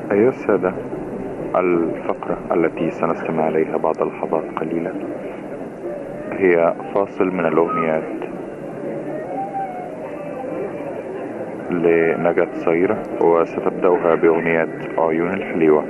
أيها السادة الفقرة التي سنستمع إليها بعد لحظات قليلة هي فاصل من الأغنيات لنجاة صغيرة وستبدأها بأغنية عيون الحليوة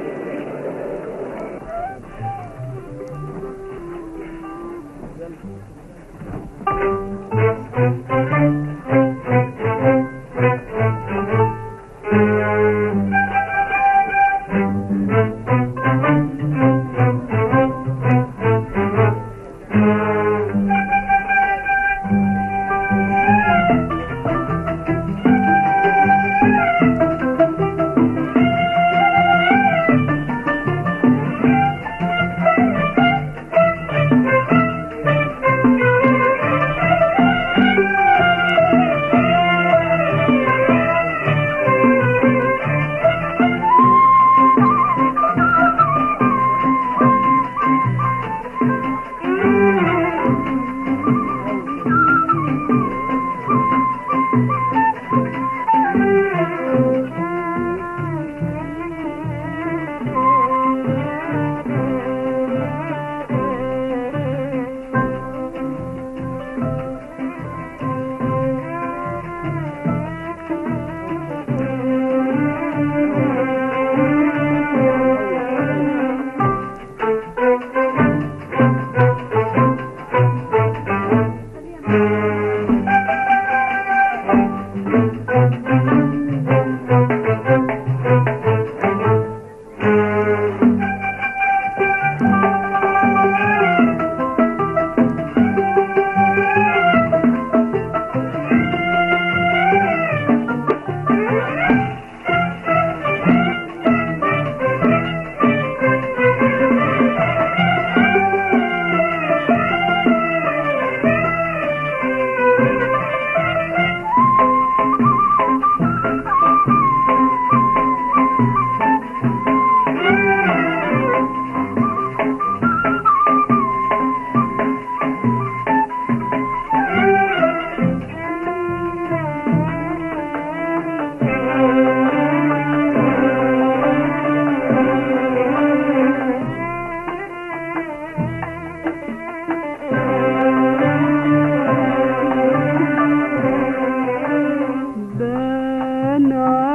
بان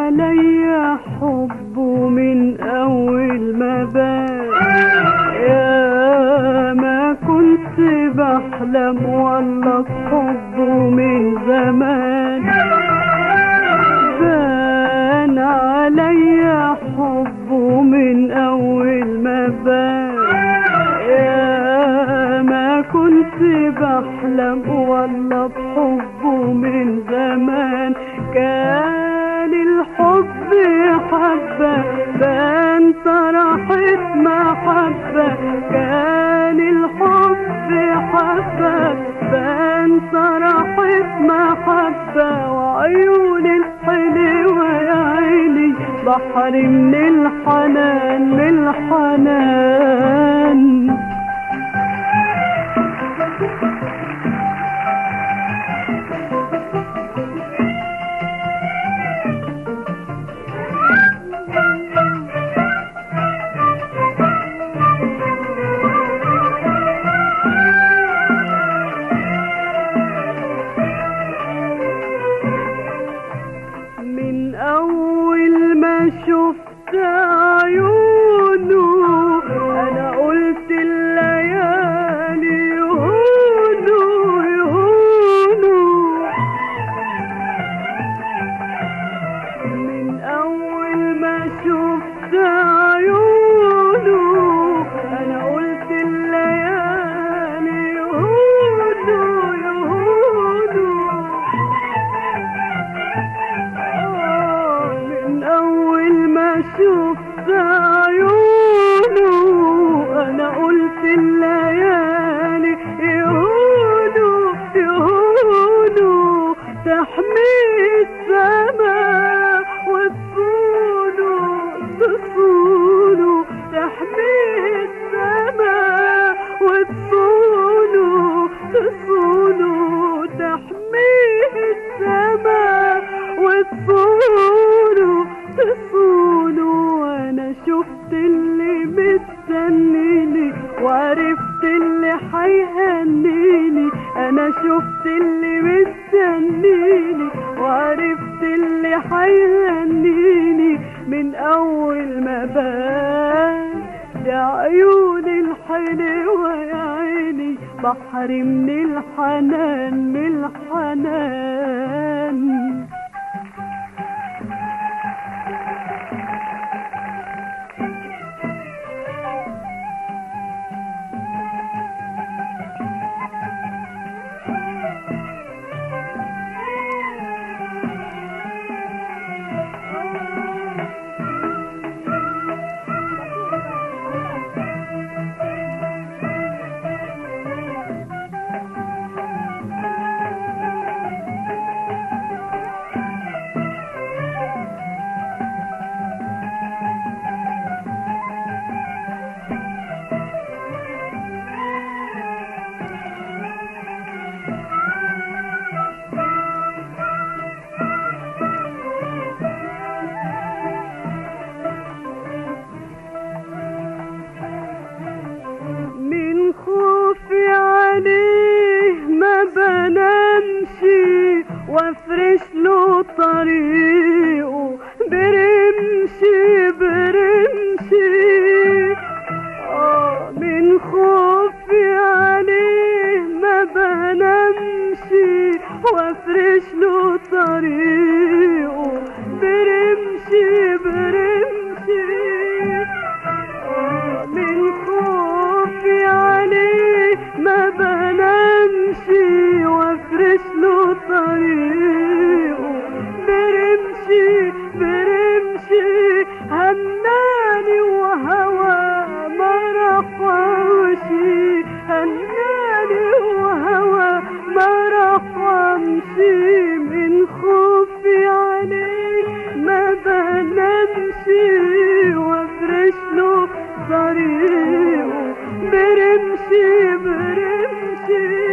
عليا حبه من اول ما بان يا ما كنت بحلم والله حبه من زمان بان عليا حبه من اول ما بان يا ما كنت بحلم والله بحبه من زمان كان الحب حبة بان طرحت محبة كان الحب حبة بان طرحت محبة وعيون الحلوة يا عيني بحر من الحنان من الحنان من أول ما شفت عيونه أنا قلت الليالي يهونوا يهونوا من أول ما شفت عيونه أنا قلت الليالي يهونوا يهونوا من أول ما شفت عيونه أنا قلت الليالي يهونوا يهونوا تحمي السماء وتصونوا تصونوا تحمي السماء وتصونوا تصونوا تحمي السماء وتصونوا تصونوا شفت اللي مستنيني وعرفت اللي حيهنيني انا شفت اللي مستنيني وعرفت اللي حيهنيني من اول ما بان يا عيوني الحلوة يا عيني بحر من الحنان من الحنان من خوفي عليه ما بنامشي وافرش له طريقه برمشي برمشي آه من خوفي عليه ما بنامشي وافرش له طريقه برمشي برمشي من خوفي عليه ما بنامشي وافرش له طريقه برمشي برمشي هناني وهوى ما رحمشي هناني وهوى ما رحمشي من خوفي عليه ما بنامشي وافرش له طريقه برمشي برمشي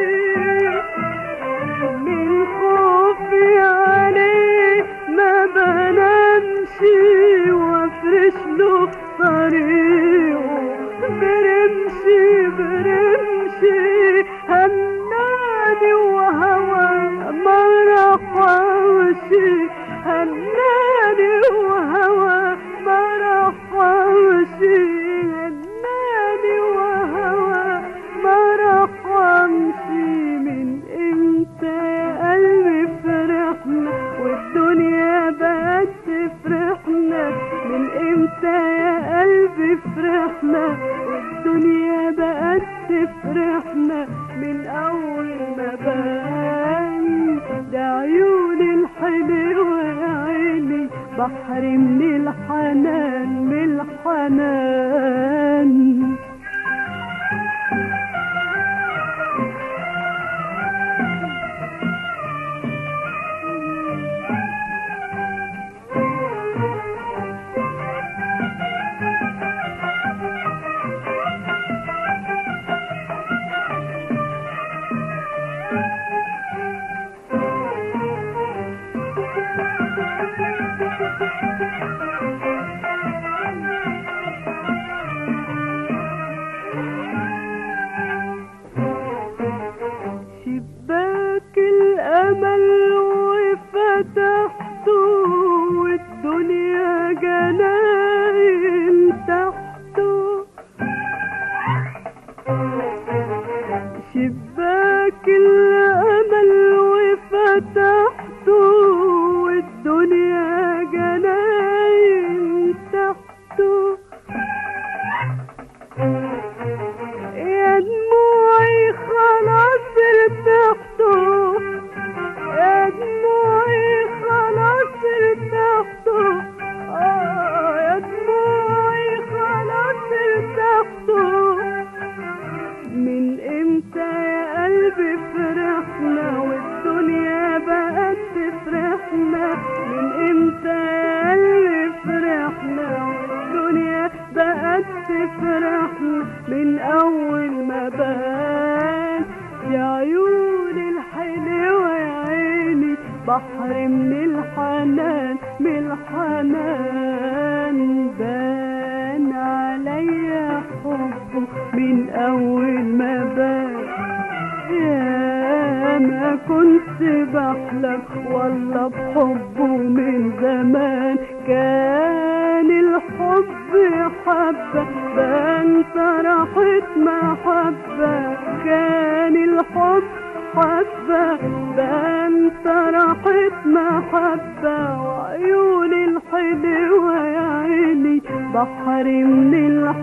من خوفي عليه ما بنامشي وافرش له طريقه برمشي برمشي هناني وهوى ما رحمشي هناني وهوى ما رحمشي هناني وهوى ما رحمشي من امتى يا قلبي فرحنا والدنيا بقت تفرحنا من امتى يا قلبي فرحنا والدنيا بقت تفرحنا من اول ما بان ده عيوني الحلوة يا عيني بحر من الحنان من الحنان شباك الأمل وفتحته والدنيا جناين تحته شباك الأمل وفتحته والدنيا جناين تحته يا دموعي خلاص ارتحتوا يا دموعي خلاص ارتحتوا آه يا دموعي خلاص ارتحتوا من امتى يا قلبي فرحنا والدنيا بقت تفرحنا من امتى يا قلبي فرحنا والدنيا بقت تفرحنا من اول ما بان يا عيوني الحلوة يا عيني بحر من الحنان من الحنان بان عليا حبه من أول ما بان يا ما كنت بحلم والله بحبه من زمان كان الحب حبة بان طرحت محبة كان الحب حبة بان طرحت محبة وعيوني الحلوة يا عيني بحر من